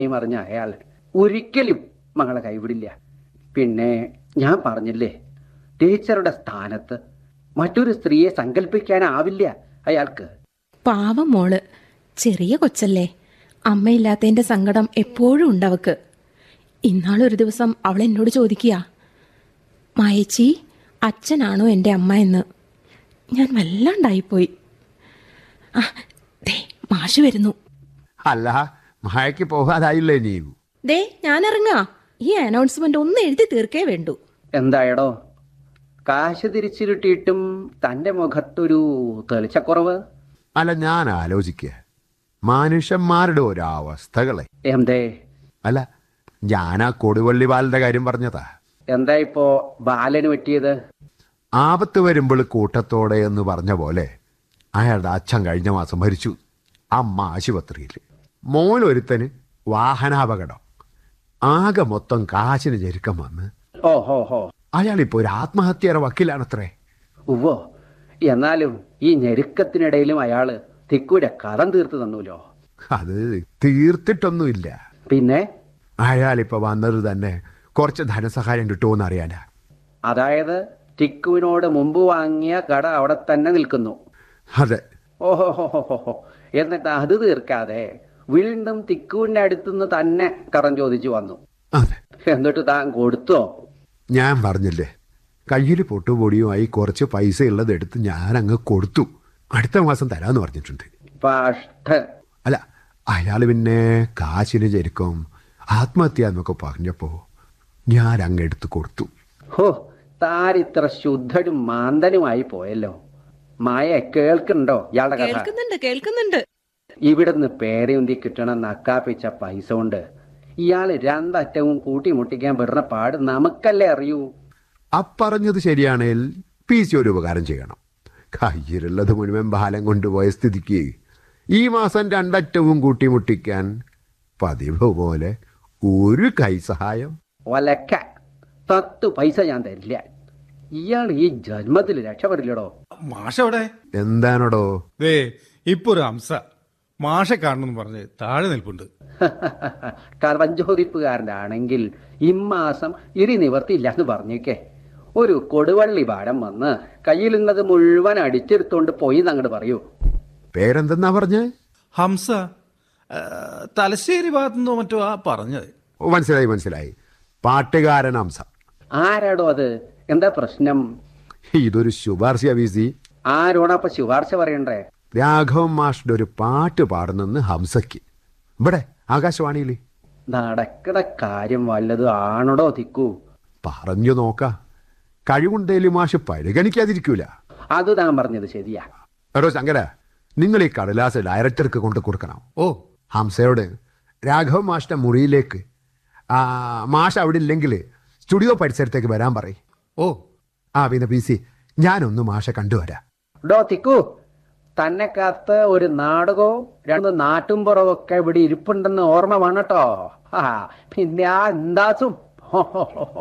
മറിഞ്ഞ അയാൾ ഒരിക്കലും മകളെ കൈവിടില്ല പിന്നെ ഞാൻ പറഞ്ഞില്ലേ ടീച്ചറുടെ സ്ഥാനത്ത് മറ്റൊരു സ്ത്രീയെ സങ്കല്പിക്കാനാവില്ല അയാൾക്ക് പാവം മോള് ചെറിയ കൊച്ചല്ലേ അമ്മയില്ലാത്തതിന്റെ സങ്കടം എപ്പോഴും ഉണ്ടവക്ക് ഇന്നാളൊരു ദിവസം അവൾ എന്നോട് ചോദിക്കുക മായച്ചി അച്ഛനാണോ എൻ്റെ അമ്മ എന്ന് ഞാൻ വല്ലാണ്ടായിപ്പോയി ആ ദേ മാഷ് വരുന്നു അല്ല മഴയ്ക്ക് പോകാതായില്ലേ നീ ദേ ഞാൻ ഇറങ്ങാ ഈ അനൗൺസ്മെന്റ് ഒന്ന് എഴുതി തീർക്കേ വേണ്ടൂ എന്തായടോ കാശ് തിരിച്ചിരുട്ടിയിട്ടും തന്റെ മുഖത്തൊരു തെളിച്ചക്കുറവ് അല്ല ഞാൻ ആലോചിക്കുക മനുഷ്യന്മാരുടെ ഓരോ അവസ്ഥകളെ എന്തേ അല്ല ഞാൻ ആ കൊടുവള്ളി ബാലന്റെ കാര്യം പറഞ്ഞതാ എന്താ ഇപ്പോ ബാലന് പറ്റിയത് ആപത്ത് വരുമ്പോൾ കൂട്ടത്തോടെ എന്ന് പറഞ്ഞ പോലെ അയാളുടെ അച്ഛൻ കഴിഞ്ഞ മാസം മരിച്ചു അമ്മ ആശുപത്രിയിൽ മോനൊരുത്തന് വാഹനാപകടം ആകെ മൊത്തം കാശിന് ഞെരുക്കം വന്ന് ഓ ഹോ ഹോ അയാളിപ്പോ ഒരു ആത്മഹത്യയുടെ വക്കീലാണത്രേ ഉവ്വോ എന്നാലും ഈ ഞെരുക്കത്തിനിടയിലും അയാള് തിക്കൂടെ കടം തീർത്ത് തന്നൂലോ അത് തീർത്തിട്ടൊന്നുമില്ല പിന്നെ അയാളിപ്പോ വന്നത് തന്നെ കുറച്ച് ധനസഹായം കിട്ടുമോന്ന് അറിയാനാ അതായത് ടിക്കുവിനോട് മുമ്പ് വാങ്ങിയ കട അവിടെ തന്നെ നിൽക്കുന്നു അതെ ഓഹോ ഹോ ഹോ ഹോ ഹോ എന്നിട്ട് അത് തീർക്കാതെ വീണ്ടും തിക്കുവിന്റെ അടുത്തുനിന്ന് തന്നെ കടം ചോദിച്ചു വന്നു അതെ എന്നിട്ട് താൻ കൊടുത്തോ ഞാൻ പറഞ്ഞില്ലേ കയ്യിൽ പൊട്ടുപൊടിയുമായി കുറച്ച് പൈസ ഉള്ളത് എടുത്ത് ഞാൻ അങ്ങ് കൊടുത്തു അടുത്ത മാസം തരാന്ന് പറഞ്ഞിട്ടുണ്ട് പാഷ്ടൻ അല്ല അയാൾ പിന്നെ കാശിന് ചെരുക്കും ആത്മഹത്യ എന്നൊക്കെ പറഞ്ഞപ്പോ ഞാൻ അങ്ങ് എടുത്ത് കൊടുത്തു ഹോ താരിത്ര ശുദ്ധനും മാന്തനുമായി പോയല്ലോ മായ കേൾക്കുന്നുണ്ടോ ഇയാളുടെ കഥ കേൾക്കുന്നുണ്ട് കേൾക്കുന്നുണ്ട് ഇവിടുന്ന് പേരയുന്തി കിട്ടണ നക്കാപ്പിച്ച പൈസ കൊണ്ട് ഇയാൾ രണ്ടറ്റവും കൂട്ടിമുട്ടിക്കാൻ പെടുന്ന പാട് നമുക്കല്ലേ അറിയൂ അപ്പറഞ്ഞത് ശരിയാണേൽ പി സി ഒരു ഉപകാരം ചെയ്യണം കയ്യിലുള്ളത് മുഴുവൻ ബാലം കൊണ്ടുപോയ സ്ഥിതിക്ക് ഈ മാസം രണ്ടറ്റവും കൂട്ടിമുട്ടിക്കാൻ പതിവ് പോലെ ഒരു കൈ സഹായം ഒലക്ക പത്ത് പൈസ ഞാൻ തരില്ല ഇയാൾ ഈ ജന്മത്തിൽ രക്ഷപ്പെടില്ലടോ മാഷ എവിടെ എന്താണോടോ ദേ ഇപ്പൊ ഒരു ഹംസ മാഷെ കാണണമെന്ന് പറഞ്ഞ് താഴെ നിൽപ്പുണ്ട് കർവഞ്ചോദിപ്പുകാരൻ്റെ ആണെങ്കിൽ ഇമ്മാസം ഇരി നിവർത്തിയില്ല എന്ന് പറഞ്ഞേക്കേ ഒരു കൊടുവള്ളി പാടം വന്ന് കയ്യിലുള്ളത് മുഴുവൻ അടിച്ചെടുത്തോണ്ട് പോയി എന്നങ്ങോട്ട് പറയൂ പേരെന്തെന്നാ പറഞ്ഞേ ഹംസ ആ, തലശ്ശേരി ഭാഗത്തുനിന്നോ മറ്റോ ആ പറഞ്ഞത് ഓ, മനസ്സിലായി മനസ്സിലായി പാട്ടുകാരൻ അംസ ആരാടോ അത് എന്താ പ്രശ്നം ഇതൊരു ശുപാർശ വീസി ആരോടപ്പൊ ശുപാർശ പറയണ്ടേ രാഘവൻ മാഷിന്റെ ഒരു പാട്ട് പാടുന്നെന്ന് ഹംസയ്ക്ക് ഇവിടെ ആകാശവാണിയിൽ നടക്കണ കാര്യം വല്ലതും ആണോടോ തിക്കൂ പറഞ്ഞു നോക്ക കഴിവുണ്ടേലി മാഷ് പരിഗണിക്കാതിരിക്കൂല അത് താൻ പറഞ്ഞത് ശരിയാ എടോ ശങ്കര നിങ്ങൾ ഈ കടലാസ് ഡയറക്ടർക്ക് കൊണ്ട് കൊടുക്കണം ഓ ഹംസയോട് രാഘവൻ മാഷിന്റെ മുറിയിലേക്ക് ആ, മാഷ് അവിടെ ഇല്ലെങ്കിൽ സ്റ്റുഡിയോ പരിസരത്തേക്ക് വരാൻ പറയും ഓ ആ പിന്നെ പി സി ഞാനൊന്ന് മാഷെ കണ്ടുവരാം ഡോ തിക്കു തന്നെ കാത്ത് ഒരു നാടകവും രണ്ട് നാട്ടുംപുറവും ഒക്കെ ഇവിടെ ഇരിപ്പുണ്ടെന്ന് ഓർമ്മ വേണട്ടോ ആ പിന്നെ ആ എന്താസും